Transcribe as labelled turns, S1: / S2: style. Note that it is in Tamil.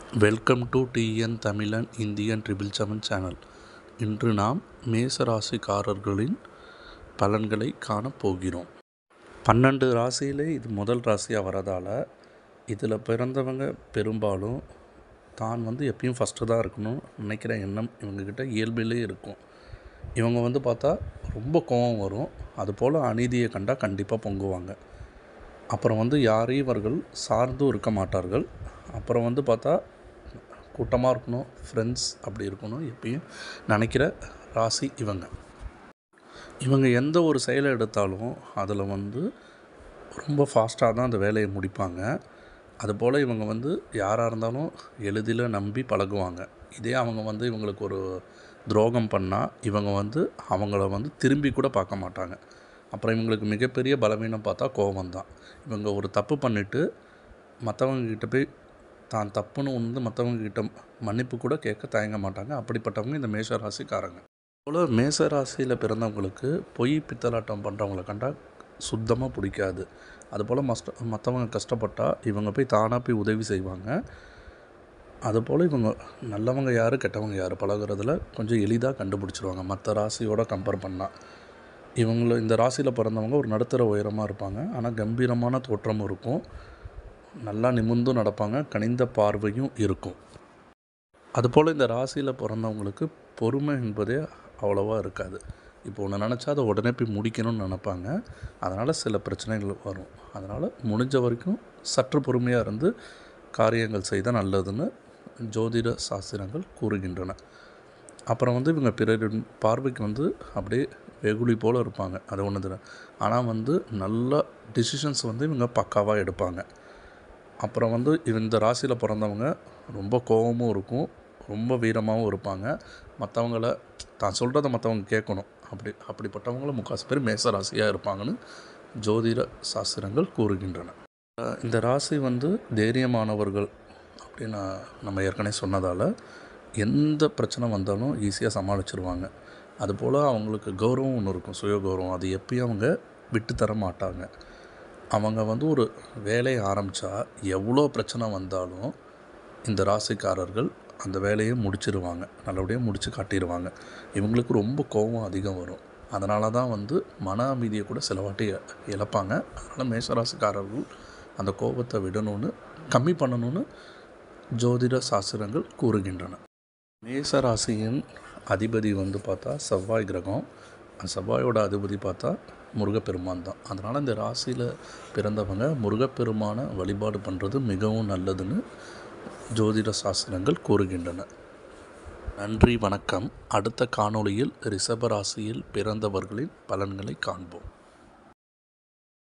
S1: welcome to TN Tamilan Indian triple seven channel இன்று நாம் மேச ராசிக்காரர்களின் பலன்களை காணப் போகிறோம் பன்னெண்டு ராசியிலே இது முதல் ராசியாக வரதால் இதில் பிறந்தவங்க பெரும்பாலும் தான் வந்து எப்பயும் ஃபஸ்ட்டு தான் இருக்கணும் நினைக்கிற எண்ணம் இவங்கக்கிட்ட இயல்பிலே இருக்கும் இவங்க வந்து பார்த்தா ரொம்ப கோபம் வரும் அதுபோல் அநீதியை கண்டால் கண்டிப்பாக பொங்குவாங்க அப்புறம் வந்து யாரையும் இவர்கள் சார்ந்தும் இருக்க மாட்டார்கள் அப்புறம் வந்து பார்த்தா கூட்டமாக இருக்கணும் ஃப்ரெண்ட்ஸ் அப்படி இருக்கணும் எப்பயும் நினைக்கிற ராசி இவங்க இவங்க எந்த ஒரு செயலை எடுத்தாலும் அதில் வந்து ரொம்ப ஃபாஸ்ட்டாக தான் அந்த வேலையை முடிப்பாங்க அதுபோல் இவங்க வந்து யாராக இருந்தாலும் எளிதில் நம்பி பழகுவாங்க இதே அவங்க வந்து இவங்களுக்கு ஒரு துரோகம் பண்ணால் இவங்க வந்து அவங்கள வந்து திரும்பி கூட பார்க்க மாட்டாங்க அப்புறம் இவங்களுக்கு மிகப்பெரிய பலவீனம் பார்த்தா கோபம் தான் இவங்க ஒரு தப்பு பண்ணிவிட்டு மற்றவங்கக்கிட்ட போய் தான் தப்புன்னு வந்து மற்றவங்க கிட்ட மன்னிப்பு கூட கேட்க தயங்க மாட்டாங்க அப்படிப்பட்டவங்க இந்த மேஷ ராசிக்காரங்க போல் மேச ராசியில் பிறந்தவங்களுக்கு பொய் பித்தலாட்டம் பண்ணுறவங்கள கண்டால் சுத்தமாக பிடிக்காது அதுபோல் மஸ்ட மற்றவங்க கஷ்டப்பட்டால் இவங்க போய் தானாக போய் உதவி செய்வாங்க அதுபோல் இவங்க நல்லவங்க யார் கெட்டவங்க யார் பழகுறதுல கொஞ்சம் எளிதாக கண்டுபிடிச்சிருவாங்க மற்ற ராசியோட கம்பேர் பண்ணால் இவங்கள இந்த ராசியில் பிறந்தவங்க ஒரு நடுத்தர உயரமாக இருப்பாங்க ஆனால் கம்பீரமான தோற்றமும் இருக்கும் நல்லா நிமிர்ந்தும் நடப்பாங்க கனிந்த பார்வையும் இருக்கும் அதுபோல் இந்த ராசியில் பிறந்தவங்களுக்கு பொறுமை என்பதே அவ்வளோவா இருக்காது இப்போ ஒன்று நினச்சா அதை உடனே போய் முடிக்கணும்னு நினப்பாங்க அதனால் சில பிரச்சனைகள் வரும் அதனால் முடிஞ்ச வரைக்கும் சற்று பொறுமையாக இருந்து காரியங்கள் செய்தால் நல்லதுன்னு ஜோதிட சாஸ்திரங்கள் கூறுகின்றன அப்புறம் வந்து இவங்க பிறரின் பார்வைக்கு வந்து அப்படியே வெகுளி போல் இருப்பாங்க அது ஒன்று ஆனால் வந்து நல்ல டிசிஷன்ஸ் வந்து இவங்க பக்காவாக எடுப்பாங்க அப்புறம் வந்து இந்த ராசியில் பிறந்தவங்க ரொம்ப கோபமும் இருக்கும் ரொம்ப வீரமாகவும் இருப்பாங்க மற்றவங்கள தான் சொல்கிறத மற்றவங்க கேட்கணும் அப்படி அப்படிப்பட்டவங்களும் முக்காசு பேர் மேச ராசியாக இருப்பாங்கன்னு ஜோதிட சாஸ்திரங்கள் கூறுகின்றன இந்த ராசி வந்து தைரியமானவர்கள் அப்படின்னு நம்ம ஏற்கனவே சொன்னதால் எந்த பிரச்சனை வந்தாலும் ஈஸியாக சமாளிச்சிருவாங்க அதுபோல் அவங்களுக்கு கௌரவம் ஒன்று இருக்கும் சுய கௌரவம் அது எப்பயும் அவங்க விட்டு தர மாட்டாங்க அவங்க வந்து ஒரு வேலையை ஆரம்பித்தா எவ்வளோ பிரச்சனை வந்தாலும் இந்த ராசிக்காரர்கள் அந்த வேலையை முடிச்சிருவாங்க நல்லபடியாக முடித்து காட்டிடுவாங்க இவங்களுக்கு ரொம்ப கோபம் அதிகம் வரும் அதனால தான் வந்து மன அமைதியை கூட சில வாட்டி இழப்பாங்க அதனால் மேஷராசிக்காரர்கள் அந்த கோபத்தை விடணும்னு கம்மி பண்ணணும்னு ஜோதிட சாஸ்திரங்கள் கூறுகின்றன மேசராசியின் அதிபதி வந்து பார்த்தா செவ்வாய் கிரகம் செவ்வாயோட அதிபதி பார்த்தா முருகப்பெருமான் தான் அதனால் இந்த ராசியில் பிறந்தவங்க முருகப்பெருமானை வழிபாடு பண்ணுறது மிகவும் நல்லதுன்னு ஜோதிட சாஸ்திரங்கள் கூறுகின்றன நன்றி வணக்கம் அடுத்த காணொளியில் ரிஷப ராசியில் பிறந்தவர்களின் பலன்களை காண்போம்